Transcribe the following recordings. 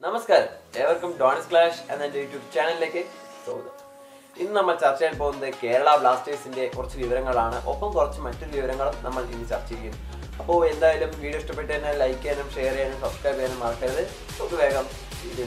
നമസ്കാരം ഏവർക്കും dawns clash എന്ന എൻ്റെ യൂട്യൂബ് ചാനലിലേക്ക് സ്വാഗതം ഇന്ന് നമ്മൾ ചർച്ച ചെയ്യാൻ പോകുന്നത് കേരള ബ്ലാസ്റ്റേഴ്സിന്റെ കുറച്ച് വിവരങ്ങളാണ് ഒപ്പം കുറച്ച് മറ്റു വിവരങ്ങളും നമ്മൾ ഇന്ന് ചർച്ച ചെയ്യും അപ്പോൾ എന്തായാലും വീഡിയോ ഇഷ്ടപ്പെട്ട് തന്നെ ലൈക്ക് ചെയ്യാനും ഷെയർ ചെയ്യാനും സബ്സ്ക്രൈബ് ചെയ്യാനും മറക്കരുത് നമുക്ക് വേഗം വീഡിയോ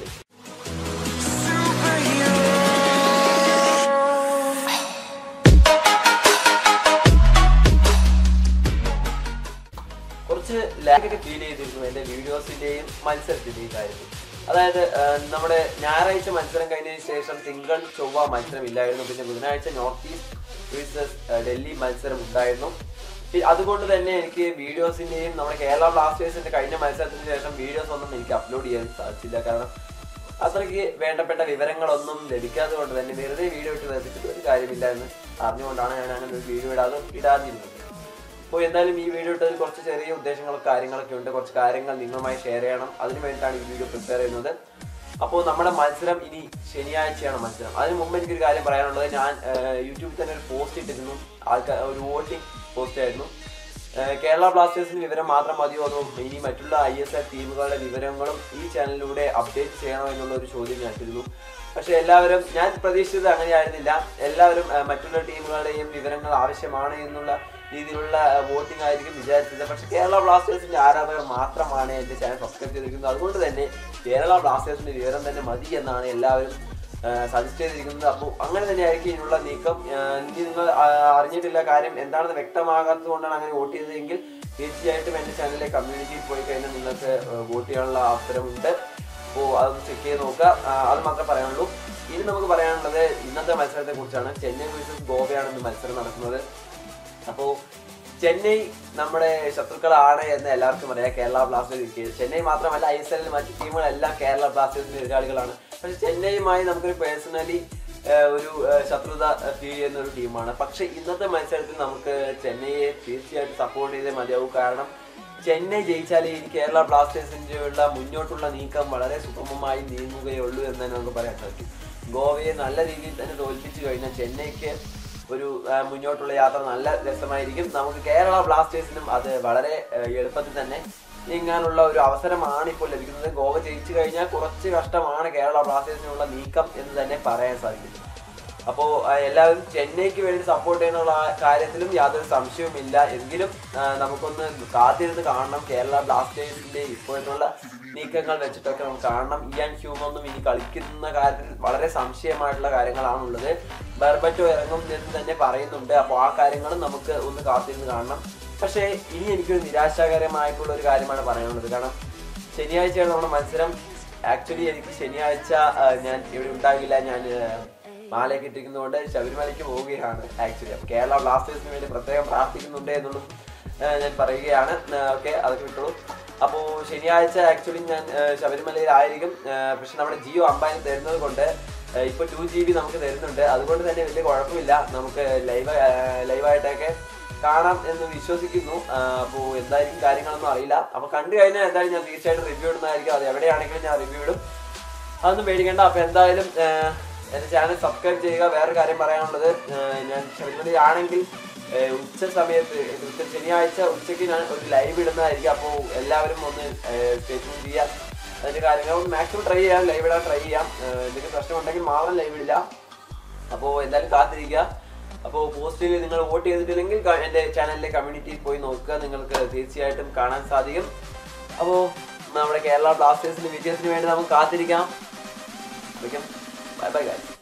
കുറച്ച് ലാഗൊക്കെ ഫീൽ ചെയ്തിരുന്നു എൻ്റെ വീഡിയോസിൻ്റെയും മത്സരത്തിൻ്റെയും കാര്യത്തിൽ അതായത് ആ, നമ്മുടെ ഞായറാഴ്ച മത്സരം കഴിഞ്ഞതിന് ശേഷം തിങ്കൾ ചൊവ്വ മത്സരം ഇല്ലായിരുന്നു പിന്നെ ബുധനാഴ്ച നോർത്ത് ഈസ്റ്റ് വേഴ്സസ് ഡൽഹി മത്സരം ഉണ്ടായിരുന്നു പി- അതുകൊണ്ട് തന്നെ എനിക്ക് വീഡിയോസിൻ്റെയും നമ്മുടെ കേരള ബ്ലാസ്റ്റേഴ്സിന്റെ കഴിഞ്ഞ മത്സരത്തിന് ശേഷം വീഡിയോസ് ഒന്നും എനിക്ക് അപ്ലോഡ് ചെയ്യാൻ സാധിച്ചില്ല കാരണം അത്രയ്ക്ക് വേണ്ടപ്പെട്ട വിവരങ്ങളൊന്നും ലഭിക്കാത്തത് കൊണ്ട് തന്നെ വെറുതെ വീഡിയോ ഇട്ട് വെച്ചിട്ട് ഒരു കാര്യമില്ല എന്ന് അറിഞ്ഞുകൊണ്ടാണ് ഞാൻ അങ്ങനെ ഒരു വീഡിയോ ഇടാതെ ഇടാതിരുന്നത് അപ്പോൾ എന്തായാലും ഈ വീഡിയോ ഇട്ടതിൽ കുറച്ച് ചെറിയ ഉദ്ദേശങ്ങളും കാര്യങ്ങളൊക്കെ ഉണ്ട് കുറച്ച് കാര്യങ്ങൾ നിങ്ങളുമായി ഷെയർ ചെയ്യണം അതിന് വേണ്ടിയിട്ടാണ് ഈ വീഡിയോ പ്രിപ്പയർ ചെയ്യുന്നത് അപ്പോൾ നമ്മുടെ മത്സരം ഇനി ശനിയാഴ്ചയാണ് മത്സരം അതിന് മുമ്പ് എനിക്കൊരു കാര്യം പറയാനുള്ളത് ഞാൻ ഏഹ്, യൂട്യൂബിൽ തന്നെ ഒരു പോസ്റ്റ് ഇട്ടിരുന്നു ആൾക്കാർ ഒരു വോട്ടിംഗ് പോസ്റ്റ് ആയിരുന്നു ഏഹ്, കേരള ബ്ലാസ്റ്റേഴ്സിന് വിവരം മാത്രം മതിയോ അതോ ഇനി മറ്റുള്ള ഐ എസ് എൽ ടീമുകളുടെ വിവരങ്ങളും ഈ ചാനലിലൂടെ അപ്ഡേറ്റ് ചെയ്യണോ എന്നുള്ള ഒരു ചോദ്യം ഞാൻ ഇട്ടിരുന്നു പക്ഷെ എല്ലാവരും ഞാൻ പ്രതീക്ഷിച്ചത് അങ്ങനെയായിരുന്നില്ല എല്ലാവരും ഏഹ്, മറ്റുള്ള ടീമുകളുടെയും വിവരങ്ങൾ ആവശ്യമാണ് എന്നുള്ള രീതിയിലുള്ള വോട്ടിംഗ് ആയിരിക്കും വിചാരിച്ചത് പക്ഷെ കേരള ബ്ലാസ്റ്റേഴ്സിന്റെ ആരാധകർ മാത്രമാണ് എന്റെ ചാനൽ സബ്സ്ക്രൈബ് ചെയ്തിരിക്കുന്നത് അതുകൊണ്ട് തന്നെ കേരള ബ്ലാസ്റ്റേഴ്സിന്റെ വിവരം തന്നെ മതി എന്നാണ് എല്ലാവരും സജസ്റ്റ് ചെയ്തിരിക്കുന്നത് അപ്പോൾ അങ്ങനെ തന്നെ ആയിരിക്കും ഇതിനുള്ള നീക്കം ഏഹ്, ഇനി നിങ്ങൾ ആ, അറിഞ്ഞിട്ടില്ല കാര്യം എന്താണെന്ന് വ്യക്തമാകാത്തത് കൊണ്ടാണ് അങ്ങനെ വോട്ട് ചെയ്തതെങ്കിൽ തീർച്ചയായിട്ടും എൻ്റെ ചാനലിലെ കമ്മ്യൂണിറ്റിയിൽ പോയി കഴിഞ്ഞാൽ നിങ്ങൾക്ക് വോട്ട് ചെയ്യാനുള്ള അവസരമുണ്ട് അപ്പോൾ അതൊന്ന് ചെക്ക് ചെയ്ത് നോക്കുക ആ, അത് മാത്രമേ പറയാനുള്ളൂ ഇനി നമുക്ക് പറയാനുള്ളത് ഇന്നത്തെ മത്സരത്തെ കുറിച്ചാണ് ചെന്നൈ വേഴ്സസ് ഗോവയാണ് ഇന്ന് മത്സരം നടക്കുന്നത് അപ്പോൾ ചെന്നൈ നമ്മുടെ ശത്രുക്കളാണ് എന്ന് എല്ലാവർക്കും അറിയാം കേരള ബ്ലാസ്റ്റേഴ്സ് ചെന്നൈ മാത്രമല്ല ഐ എസ് എല്ലിൽ മറ്റ് ടീമുകളെല്ലാം കേരള ബ്ലാസ്റ്റേഴ്സിന്റെ എതിരാളികളാണ് പക്ഷെ ചെന്നൈയുമായി നമുക്കൊരു പേഴ്സണലി ഒരു ഏഹ്, ശത്രുത ഫീൽ ചെയ്യുന്ന ഒരു ടീമാണ് പക്ഷെ ഇന്നത്തെ മത്സരത്തിൽ നമുക്ക് ചെന്നൈയെ തീർച്ചയായിട്ടും സപ്പോർട്ട് ചെയ്തേ മതിയാവും കാരണം ചെന്നൈ ജയിച്ചാലേ ഈ കേരള ബ്ലാസ്റ്റേഴ്സിന്റെ ഉള്ള മുന്നോട്ടുള്ള നീക്കം വളരെ സുഗമമായി നീങ്ങുകയുള്ളൂ എന്ന് തന്നെ നമുക്ക് പറയാൻ സാധിക്കും ഗോവയെ നല്ല രീതിയിൽ തന്നെ തോൽപ്പിച്ചു കഴിഞ്ഞാൽ ചെന്നൈക്ക് ഒരു ആ, മുന്നോട്ടുള്ള യാത്ര നല്ല രസമായിരിക്കും നമുക്ക് കേരള ബ്ലാസ്റ്റേഴ്സിനും അത് വളരെ ആ, എളുപ്പത്തിൽ തന്നെ നീങ്ങാനുള്ള ഒരു അവസരമാണ് ഇപ്പോൾ ലഭിക്കുന്നത് ഗോവ ജയിച്ചു കഴിഞ്ഞാൽ കുറച്ച് കഷ്ടമാണ് കേരള ബ്ലാസ്റ്റേഴ്സിനുള്ള നീക്കം എന്ന് തന്നെ പറയാൻ സാധിക്കും അപ്പോൾ എല്ലാവരും ചെന്നൈക്ക് വേണ്ടി സപ്പോർട്ട് ചെയ്യുന്നുള്ള ആ കാര്യത്തിലും യാതൊരു സംശയവുമില്ല എങ്കിലും ആ, നമുക്കൊന്ന് കാത്തിരുന്ന് കാണണം കേരള ബ്ലാസ്റ്റേഴ്സിന്റെ ഇപ്പോഴത്തുള്ള നീക്കങ്ങൾ വെച്ചിട്ടൊക്കെ നമുക്ക് കാണണം ഇയാൻ ഹ്യൂമൊന്നും ഇനി കളിക്കുന്ന കാര്യത്തിൽ വളരെ സംശയമായിട്ടുള്ള കാര്യങ്ങളാണുള്ളത് ബർബറ്റോ ഇറങ്ങും എന്ന് തന്നെ പറയുന്നുണ്ട് അപ്പോൾ ആ കാര്യങ്ങളും നമുക്ക് ഒന്ന് കാത്തിരുന്ന് കാണണം പക്ഷേ ഇനി എനിക്കൊരു നിരാശാകരമായിട്ടുള്ള ഒരു കാര്യമാണ് പറയാനുള്ളത് കാരണം ശനിയാഴ്ചയാണ് നമ്മുടെ മത്സരം ആക്ച്വലി എനിക്ക് ശനിയാഴ്ച ആ, ഞാൻ ഇവിടെ ഉണ്ടാകില്ല ഞാൻ ആ, മാലയൊക്കെ ഇട്ടിരിക്കുന്നതുകൊണ്ട് ശബരിമലയ്ക്ക് പോവുകയാണ് ആക്ച്വലി അപ്പോൾ കേരള ബ്ലാസ്റ്റേഴ്സിന് വേണ്ടി പ്രത്യേകം പ്രാർത്ഥിക്കുന്നുണ്ട് എന്നുള്ളതും ആ, ഞാൻ പറയുകയാണ് ഓക്കെ അതൊക്കെ വിട്ടോളൂ അപ്പോൾ ശനിയാഴ്ച ആക്ച്വലി ഞാൻ ആ, ശബരിമലയിലായിരിക്കും ആ, പക്ഷെ നമ്മുടെ ജിയോ അമ്പാനി തരുന്നത് കൊണ്ട് ആ, ഇപ്പൊ ടു ജി ബി നമുക്ക് തരുന്നുണ്ട് അതുകൊണ്ട് തന്നെ വലിയ കുഴപ്പമില്ല നമുക്ക് ലൈവ് ലൈവായിട്ടൊക്കെ കാണാം എന്ന് വിശ്വസിക്കുന്നു അപ്പോൾ എന്തായിരിക്കും കാര്യങ്ങളൊന്നും അറിയില്ല അപ്പോൾ കണ്ടു കഴിഞ്ഞാൽ എന്തായാലും ഞാൻ തീർച്ചയായിട്ടും റിവ്യൂ ഇടുന്നതായിരിക്കും അത് എവിടെയാണെങ്കിലും ഞാൻ റിവ്യൂ ഇടും അതൊന്നും പേടിക്കേണ്ട അപ്പോൾ എന്തായാലും ആഹ്, എൻ്റെ ചാനൽ സബ്സ്ക്രൈബ് ചെയ്യുക വേറെ കാര്യം പറയാനുള്ളത് ആഹ്, ഞാൻ ശബരിമലയാണെങ്കിൽ ആഹ്, ഉച്ച സമയത്ത് ഉച്ച ശനിയാഴ്ച ഉച്ചയ്ക്ക് ഞാൻ ഒരു ലൈവ് ഇടുന്നതായിരിക്കും അപ്പോൾ എല്ലാവരും ഒന്ന് സ്റ്റേറ്റ്മെന്റ് ചെയ്യാം അതിൻ്റെ കാര്യങ്ങൾ മാക്സിമം ട്രൈ ചെയ്യാം ലൈവ് ഇടാൻ ട്രൈ ചെയ്യാം ആഹ്, എന്തെങ്കിലും പ്രശ്നമുണ്ടെങ്കിൽ മാത്രം ലൈവ് ഇടില്ല അപ്പോൾ എന്തായാലും കാത്തിരിക്കുക അപ്പോൾ പോസ്റ്റിൽ നിങ്ങൾ വോട്ട് ചെയ്തിട്ടില്ലെങ്കിൽ ക- എൻ്റെ ചാനലിലെ കമ്മ്യൂണിറ്റിയിൽ പോയി നോക്കുക നിങ്ങൾക്ക് തീർച്ചയായിട്ടും കാണാൻ സാധിക്കും അപ്പോൾ നമ്മുടെ കേരള ബ്ലാസ്റ്റേഴ്സിന്റെ വിജയത്തിന് വേണ്ടി നമുക്ക് കാത്തിരിക്കാം ബൈ ബൈ